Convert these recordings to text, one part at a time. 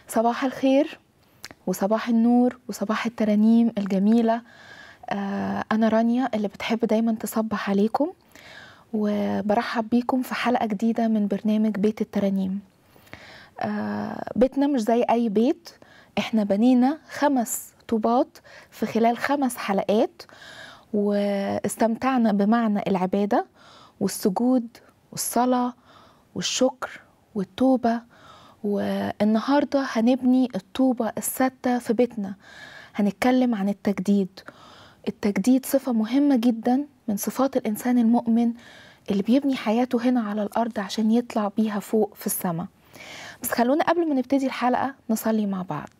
صباح الخير وصباح النور وصباح الترانيم الجميلة آه، أنا رانيا اللي بتحب دايما تصبح عليكم وبرحب بيكم في حلقة جديدة من برنامج بيت الترانيم آه، بيتنا مش زي أي بيت احنا بنينا خمس طوبات في خلال خمس حلقات واستمتعنا بمعنى العبادة والسجود والصلاة والشكر والتوبة والنهاردة هنبني الطوبة الستة في بيتنا هنتكلم عن التجديد التجديد صفة مهمة جدا من صفات الإنسان المؤمن اللي بيبني حياته هنا على الأرض عشان يطلع بيها فوق في السماء بس خلونا قبل ما نبتدي الحلقة نصلي مع بعض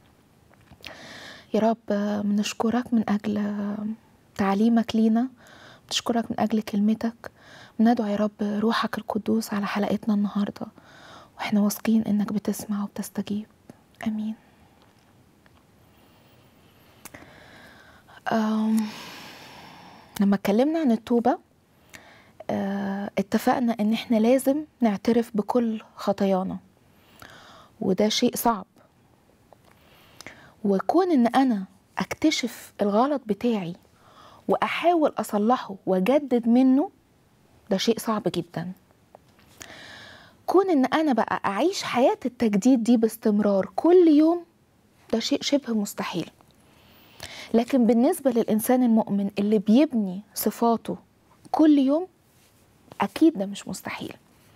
يا رب بنشكرك من أجل تعليمك لينا بنشكرك من أجل كلمتك بندعو يا رب روحك القدوس على حلقتنا النهارده واحنا واثقين انك بتسمع وبتستجيب امين أم لما اتكلمنا عن التوبه اه اتفقنا ان احنا لازم نعترف بكل خطايانا وده شيء صعب وكون ان انا اكتشف الغلط بتاعي واحاول اصلحه واجدد منه ده شيء صعب جدا كون ان انا بقى اعيش حياه التجديد دي باستمرار كل يوم ده شيء شبه مستحيل لكن بالنسبه للانسان المؤمن اللي بيبني صفاته كل يوم اكيد ده مش مستحيل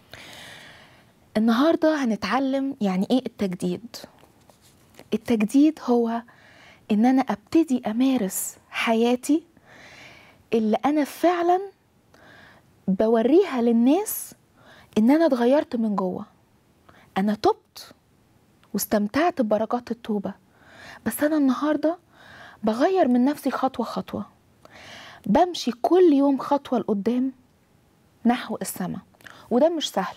النهارده هنتعلم يعني ايه التجديد التجديد هو ان انا ابتدي امارس حياتي اللي انا فعلا بوريها للناس ان انا اتغيرت من جوه انا تبت واستمتعت ببركات التوبه بس انا النهارده بغير من نفسي خطوه خطوه بمشي كل يوم خطوه لقدام نحو السماء وده مش سهل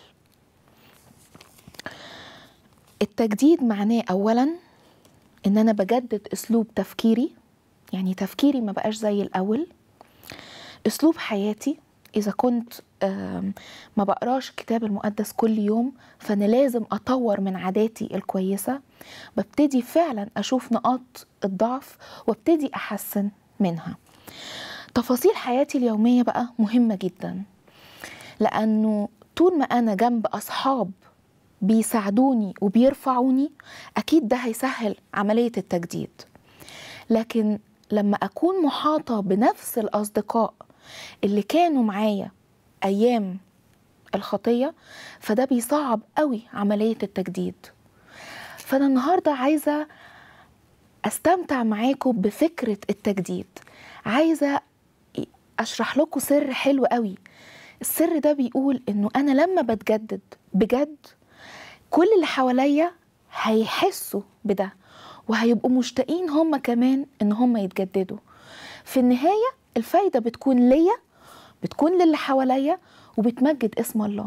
التجديد معناه اولا ان انا بجدد اسلوب تفكيري يعني تفكيري ما بقاش زي الاول اسلوب حياتي اذا كنت ما بقراش الكتاب المقدس كل يوم فانا لازم اطور من عاداتي الكويسه ببتدي فعلا اشوف نقاط الضعف وابتدي احسن منها تفاصيل حياتي اليوميه بقى مهمه جدا لانه طول ما انا جنب اصحاب بيساعدوني وبيرفعوني اكيد ده هيسهل عمليه التجديد لكن لما اكون محاطه بنفس الاصدقاء اللي كانوا معايا ايام الخطيه فده بيصعب قوي عمليه التجديد فانا النهارده عايزه استمتع معاكم بفكره التجديد عايزه اشرح لكم سر حلو قوي السر ده بيقول انه انا لما بتجدد بجد كل اللي حواليا هيحسوا بده وهيبقوا مشتاقين هم كمان ان هم يتجددوا في النهايه الفايده بتكون ليا بتكون للي حواليا وبتمجد اسم الله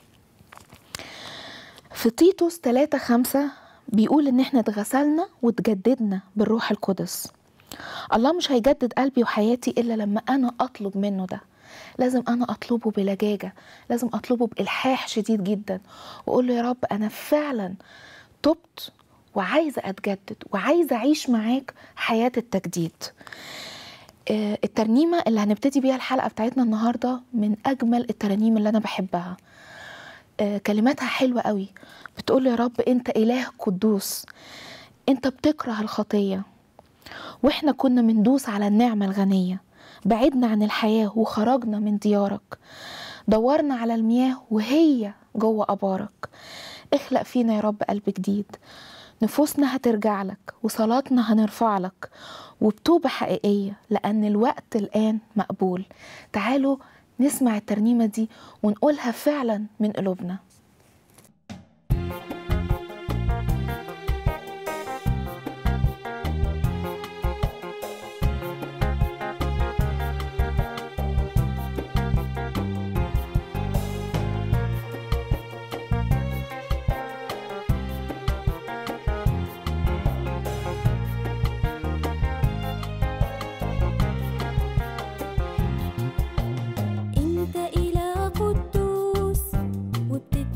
في تيتوس 3 5 بيقول ان احنا اتغسلنا واتجددنا بالروح القدس الله مش هيجدد قلبي وحياتي الا لما انا اطلب منه ده لازم انا اطلبه بلجاجه لازم اطلبه بالحاح شديد جدا واقول له يا رب انا فعلا تبت وعايزه اتجدد وعايزه اعيش معاك حياه التجديد الترنيمة اللي هنبتدي بيها الحلقة بتاعتنا النهاردة من أجمل الترانيم اللي أنا بحبها كلماتها حلوة قوي بتقول يا رب أنت إله قدوس أنت بتكره الخطية وإحنا كنا مندوس على النعمة الغنية بعدنا عن الحياة وخرجنا من ديارك دورنا على المياه وهي جوه أبارك اخلق فينا يا رب قلب جديد نفوسنا هترجع لك وصلاتنا هنرفع لك وبتوبة حقيقية لأن الوقت الآن مقبول تعالوا نسمع الترنيمة دي ونقولها فعلا من قلوبنا انت اله قدوس وبتتكلم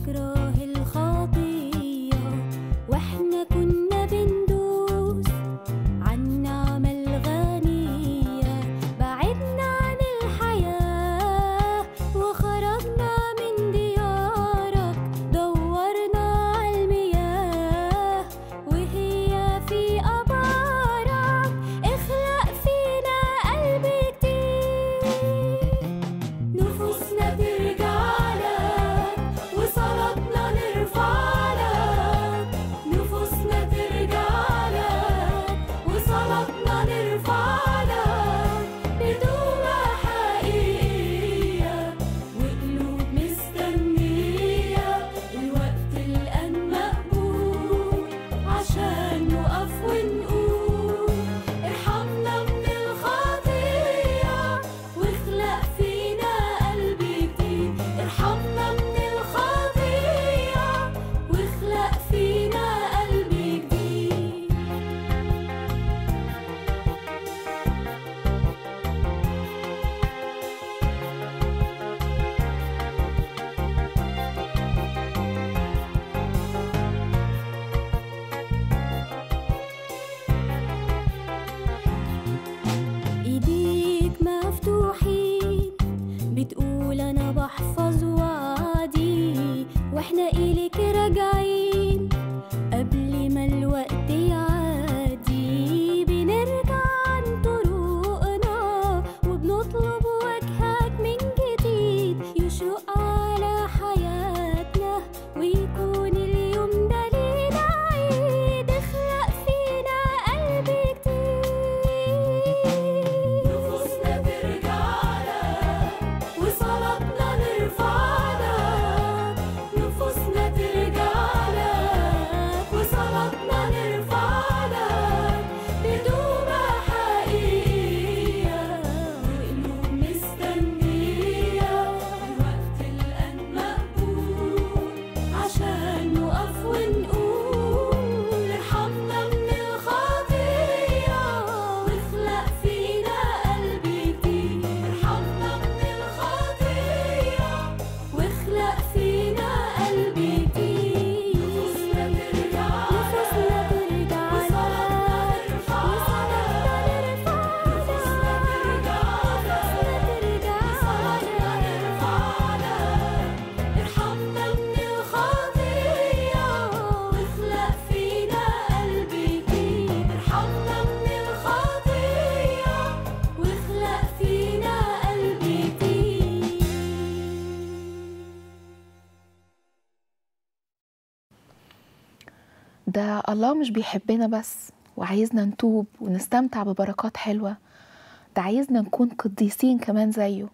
ده الله مش بيحبنا بس وعايزنا نتوب ونستمتع ببركات حلوة ده عايزنا نكون قديسين كمان زيه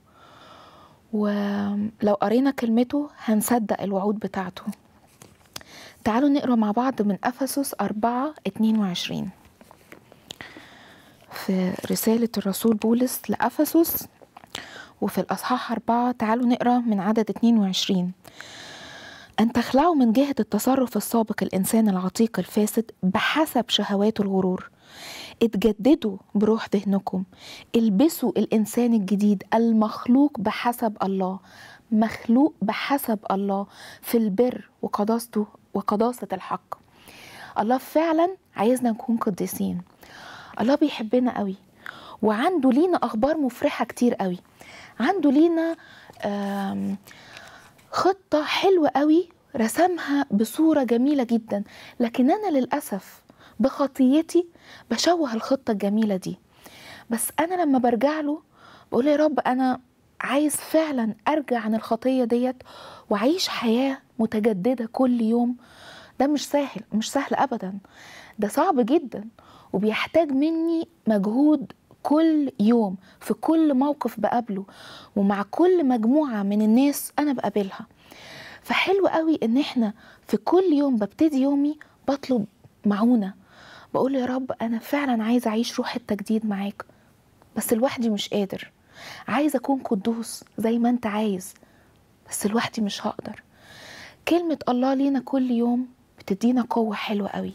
ولو قرينا كلمته هنصدق الوعود بتاعته تعالوا نقرا مع بعض من أفسس 4 22 في رسالة الرسول بولس لأفسس وفي الأصحاح أربعة تعالوا نقرا من عدد 22 أن تخلعوا من جهة التصرف السابق الإنسان العتيق الفاسد بحسب شهوات الغرور اتجددوا بروح ذهنكم البسوا الإنسان الجديد المخلوق بحسب الله مخلوق بحسب الله في البر وقداسته وقداسة الحق الله فعلا عايزنا نكون قديسين الله بيحبنا قوي وعنده لينا أخبار مفرحة كتير قوي عنده لينا آم خطة حلوة قوي رسمها بصورة جميلة جدا لكن أنا للأسف بخطيتي بشوه الخطة الجميلة دي بس أنا لما برجع له بقول يا رب أنا عايز فعلا أرجع عن الخطية ديت وأعيش حياة متجددة كل يوم ده مش سهل مش سهل أبدا ده صعب جدا وبيحتاج مني مجهود كل يوم في كل موقف بقابله ومع كل مجموعة من الناس أنا بقابلها فحلو قوي إن إحنا في كل يوم ببتدي يومي بطلب معونة بقول يا رب أنا فعلا عايزة أعيش روح التجديد معاك بس لوحدي مش قادر عايزة أكون قدوس زي ما أنت عايز بس لوحدي مش هقدر كلمة الله لينا كل يوم بتدينا قوة حلوة قوي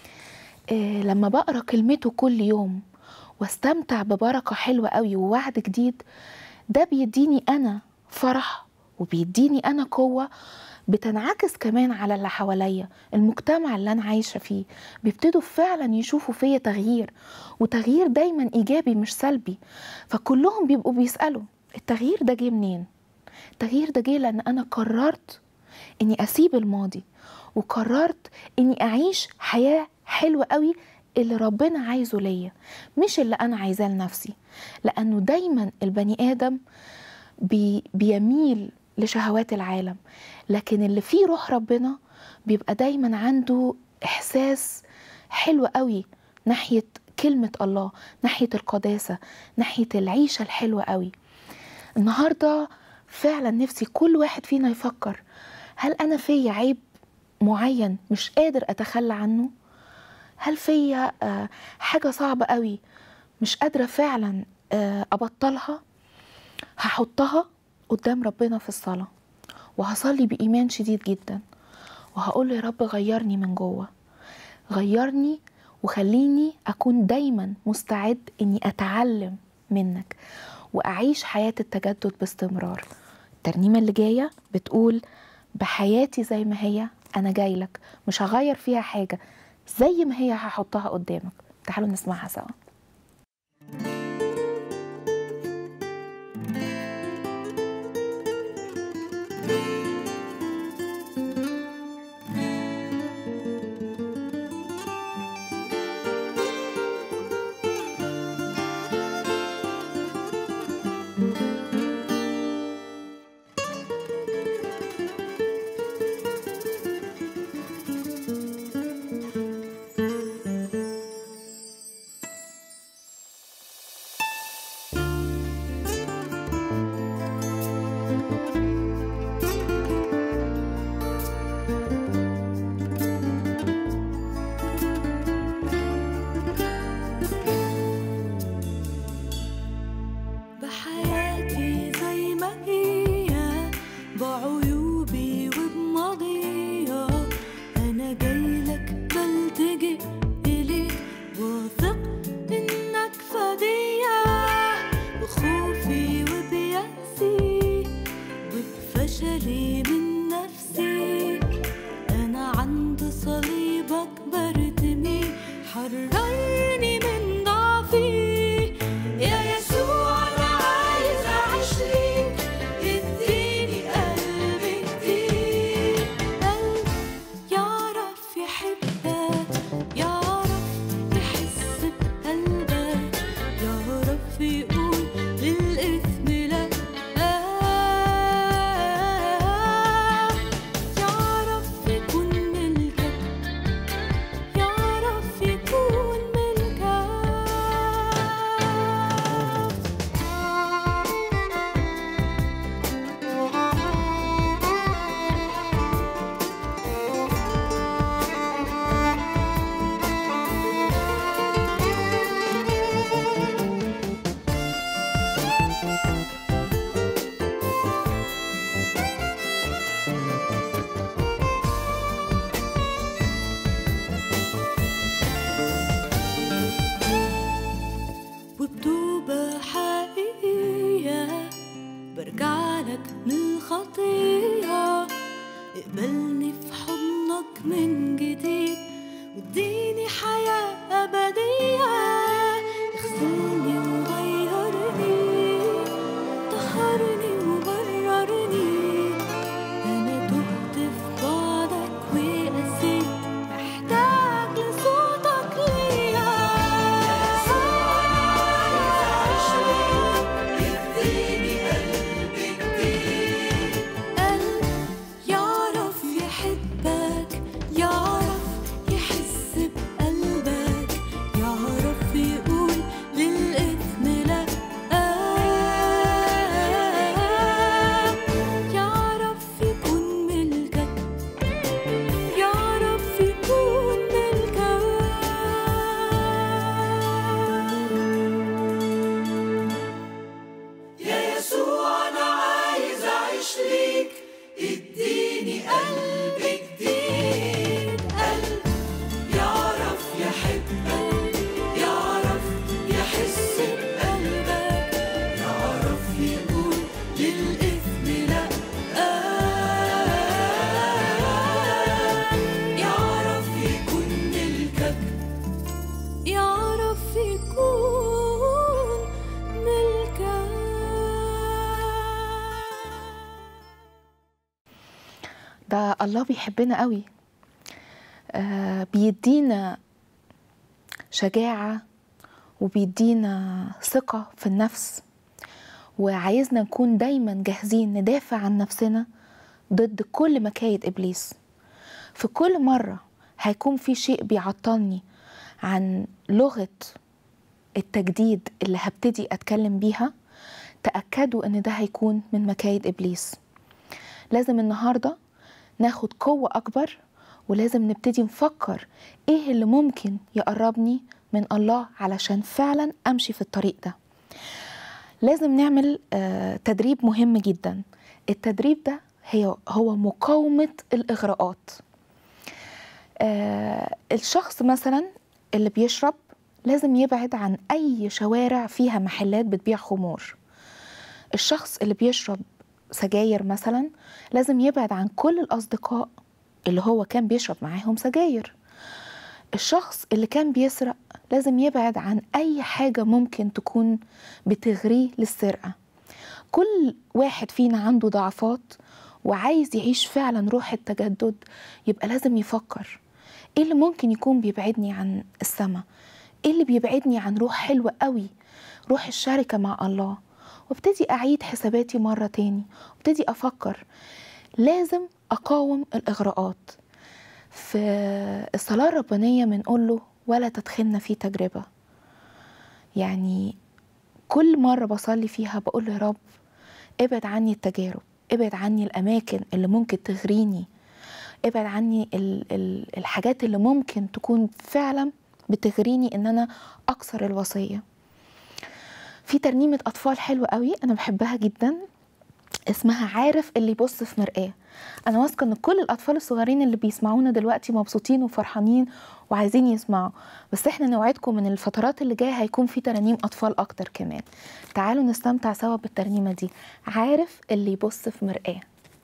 إيه لما بقرا كلمته كل يوم واستمتع ببركة حلوة قوي ووعد جديد ده بيديني أنا فرح وبيديني أنا قوة بتنعكس كمان على اللي حواليا المجتمع اللي أنا عايشة فيه بيبتدوا فعلا يشوفوا فيا تغيير وتغيير دايما إيجابي مش سلبي فكلهم بيبقوا بيسألوا التغيير ده جه منين التغيير ده جه لأن أنا قررت إني أسيب الماضي وقررت إني أعيش حياة حلوة قوي اللي ربنا عايزه ليا مش اللي انا عايزاه لنفسي لانه دايما البني ادم بي بيميل لشهوات العالم لكن اللي فيه روح ربنا بيبقى دايما عنده احساس حلو قوي ناحيه كلمه الله ناحيه القداسه ناحيه العيشه الحلوه قوي النهارده فعلا نفسي كل واحد فينا يفكر هل انا فيا عيب معين مش قادر اتخلى عنه هل فيا حاجة صعبة قوي مش قادرة فعلا أبطلها هحطها قدام ربنا في الصلاة وهصلي بإيمان شديد جدا وهقول يا رب غيرني من جوه غيرني وخليني أكون دايما مستعد إني أتعلم منك وأعيش حياة التجدد باستمرار الترنيمة اللي جاية بتقول بحياتي زي ما هي أنا جاي لك مش هغير فيها حاجة زي ما هي هحطها قدامك تعالوا نسمعها سوا بحياتي زي ما هي بعيوبي وبماضيها أنا جايلك بلتجئ إليك واثق إنك فدية بخوفي وبيأسي وبفشلي من نفسي أنا عند صليبك برتمي حررني من ضعفي يا يسوع أنا عايز أعيش ليك اديني قلب جديد قلب يعرف يحبك يعرف يحس بقلبك يعرف يقول للإثم لا يعرف يكون ملكك الله بيحبنا قوي آه بيدينا شجاعة وبيدينا ثقة في النفس وعايزنا نكون دايما جاهزين ندافع عن نفسنا ضد كل مكايد إبليس في كل مرة هيكون في شيء بيعطلني عن لغة التجديد اللي هبتدي أتكلم بيها تأكدوا إن ده هيكون من مكايد إبليس لازم النهاردة ناخد قوة أكبر ولازم نبتدي نفكر إيه اللي ممكن يقربني من الله علشان فعلا أمشي في الطريق ده لازم نعمل آه، تدريب مهم جدا التدريب ده هي هو مقاومة الإغراءات آه، الشخص مثلا اللي بيشرب لازم يبعد عن أي شوارع فيها محلات بتبيع خمور الشخص اللي بيشرب سجاير مثلا لازم يبعد عن كل الأصدقاء اللي هو كان بيشرب معاهم سجاير الشخص اللي كان بيسرق لازم يبعد عن أي حاجة ممكن تكون بتغريه للسرقة كل واحد فينا عنده ضعفات وعايز يعيش فعلا روح التجدد يبقى لازم يفكر ايه اللي ممكن يكون بيبعدني عن السماء ايه اللي بيبعدني عن روح حلوة قوي روح الشركة مع الله وابتدي أعيد حساباتي مرة تاني وابتدي أفكر لازم أقاوم الإغراءات في الصلاة الربانية بنقول له ولا تدخلنا في تجربة يعني كل مرة بصلي فيها بقول له يا رب ابعد عني التجارب ابعد عني الأماكن اللي ممكن تغريني ابعد عني ال ال الحاجات اللي ممكن تكون فعلا بتغريني ان انا اكسر الوصيه في ترنيمه اطفال حلوه قوي انا بحبها جدا اسمها عارف اللي يبص في مرآة انا واثقه ان كل الاطفال الصغيرين اللي بيسمعونا دلوقتي مبسوطين وفرحانين وعايزين يسمعوا بس احنا نوعدكم من الفترات اللي جايه هيكون في ترانيم اطفال اكتر كمان تعالوا نستمتع سوا بالترنيمه دي عارف اللي يبص في مرآة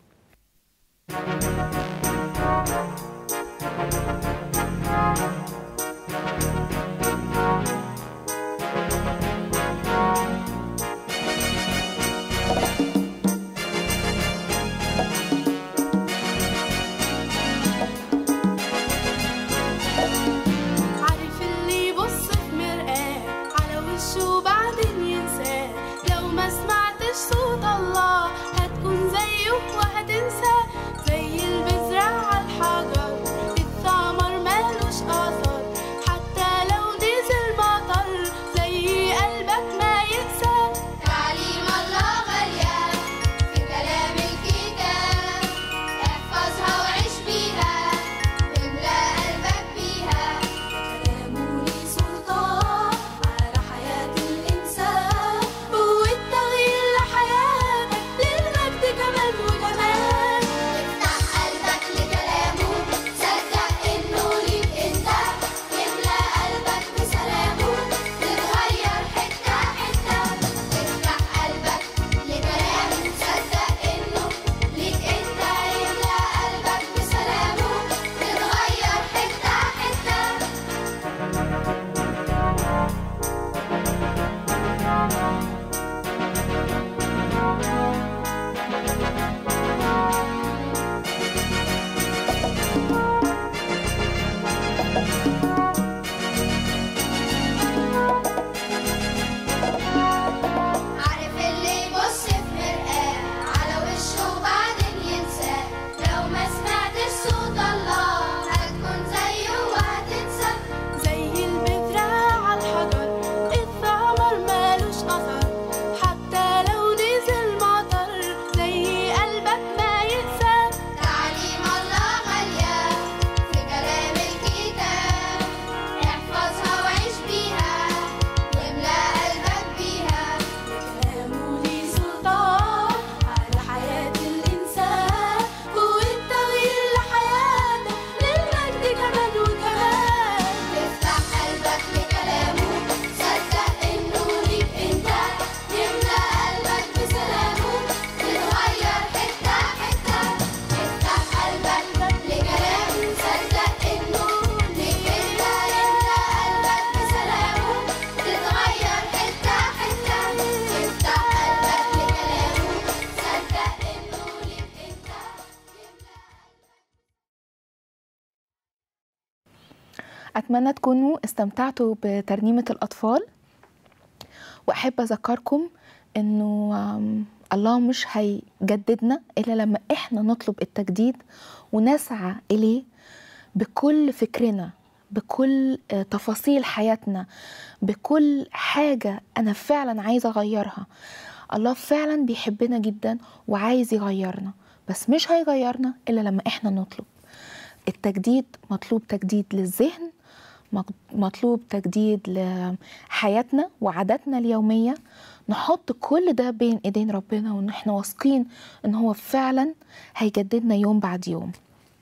عارف اللي يبص في مرآة على وشه وبعدين ينساه لو ما سمعتش صوت الله هتكون زيه وهتنسى زي البذرة على الحرب أتمنى تكونوا استمتعتوا بترنيمة الأطفال وأحب أذكركم إنه آم، الله مش هيجددنا إلا لما إحنا نطلب التجديد ونسعى إليه بكل فكرنا بكل آه، تفاصيل حياتنا بكل حاجة أنا فعلا عايزة أغيرها الله فعلا بيحبنا جدا وعايز يغيرنا بس مش هيغيرنا إلا لما إحنا نطلب التجديد مطلوب تجديد للذهن مق- مطلوب تجديد لحياتنا وعاداتنا اليومية نحط كل ده بين ايدين ربنا وان احنا واثقين ان هو فعلا هيجددنا يوم بعد يوم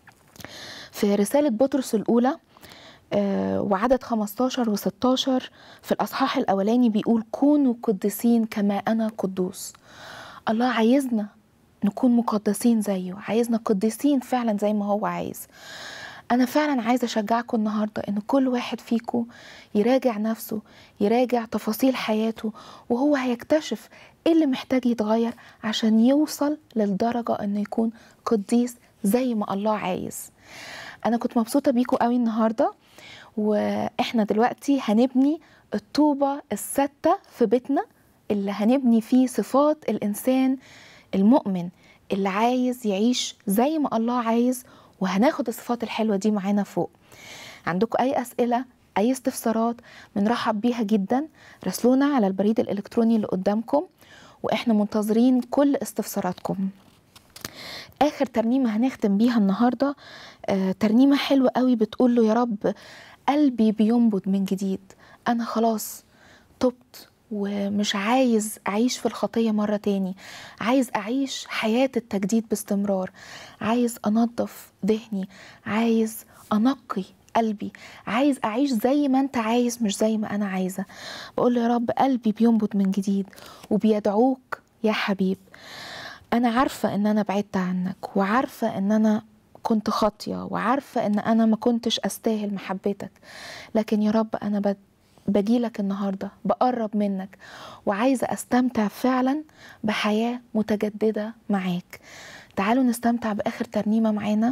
في رسالة بطرس الأولى آه، وعدد 15 و16 في الأصحاح الأولاني بيقول كونوا قديسين كما أنا قدوس الله عايزنا نكون مقدسين زيه عايزنا قديسين فعلا زي ما هو عايز أنا فعلا عايزة أشجعكم النهاردة إن كل واحد فيكم يراجع نفسه يراجع تفاصيل حياته وهو هيكتشف إيه اللي محتاج يتغير عشان يوصل للدرجة إنه يكون قديس زي ما الله عايز أنا كنت مبسوطة بيكم قوي النهاردة وإحنا دلوقتي هنبني الطوبة الستة في بيتنا اللي هنبني فيه صفات الإنسان المؤمن اللي عايز يعيش زي ما الله عايز وهناخد الصفات الحلوة دي معانا فوق عندكم أي أسئلة أي استفسارات بنرحب بيها جدا راسلونا على البريد الإلكتروني اللي قدامكم وإحنا منتظرين كل استفساراتكم آخر ترنيمة هنختم بيها النهاردة آه ترنيمة حلوة قوي بتقول له يا رب قلبي بينبض من جديد أنا خلاص تبت ومش عايز أعيش في الخطية مرة تاني عايز أعيش حياة التجديد باستمرار عايز أنظف ذهني عايز أنقي قلبي عايز أعيش زي ما أنت عايز مش زي ما أنا عايزة بقول له يا رب قلبي بينبض من جديد وبيدعوك يا حبيب أنا عارفة إن أنا بعدت عنك وعارفة إن أنا كنت خاطية وعارفة إن أنا ما كنتش أستاهل محبتك لكن يا رب أنا بد بجيلك النهاردة بقرب منك وعايزة أستمتع فعلا بحياة متجددة معاك تعالوا نستمتع بآخر ترنيمة معانا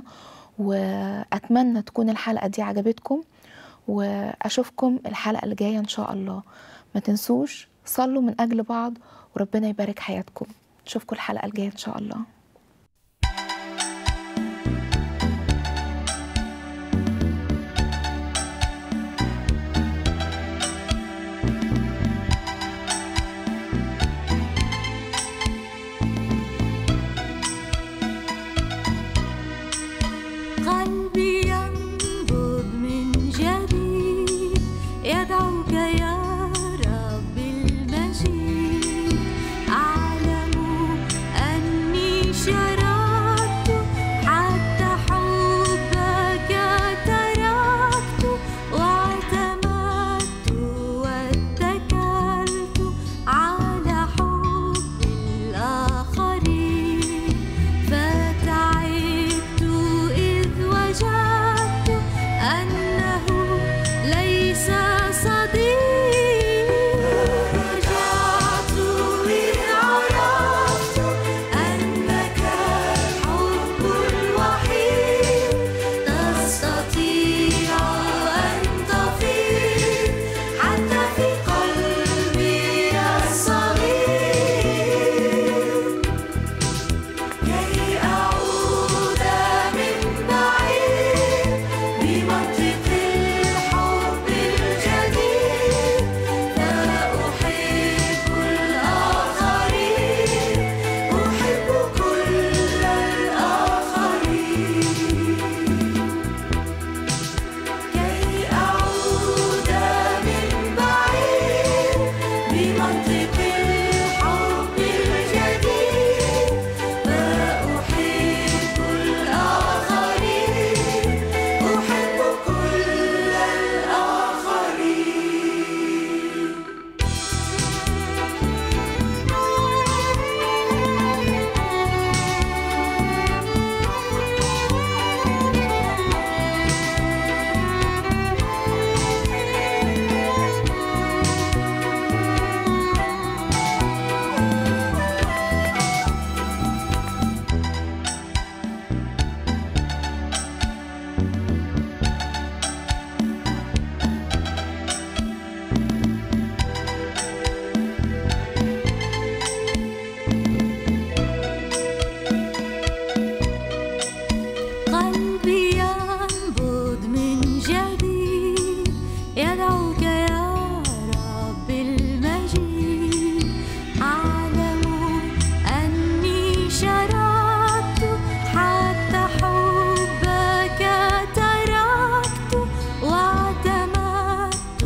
وأتمنى تكون الحلقة دي عجبتكم وأشوفكم الحلقة الجاية إن شاء الله ما تنسوش صلوا من أجل بعض وربنا يبارك حياتكم نشوفكم الحلقة الجاية إن شاء الله قلبي ينبض من جديد يدعوك يا رب المجيد أعلم أني يدعوك يا رب المجيد أعلم أني شردت حتى حبك تركت واعتمدت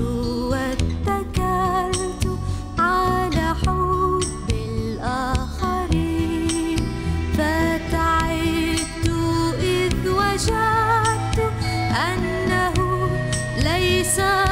واتكلت على حب الآخرين فتعبت إذ وجدت أنه ليس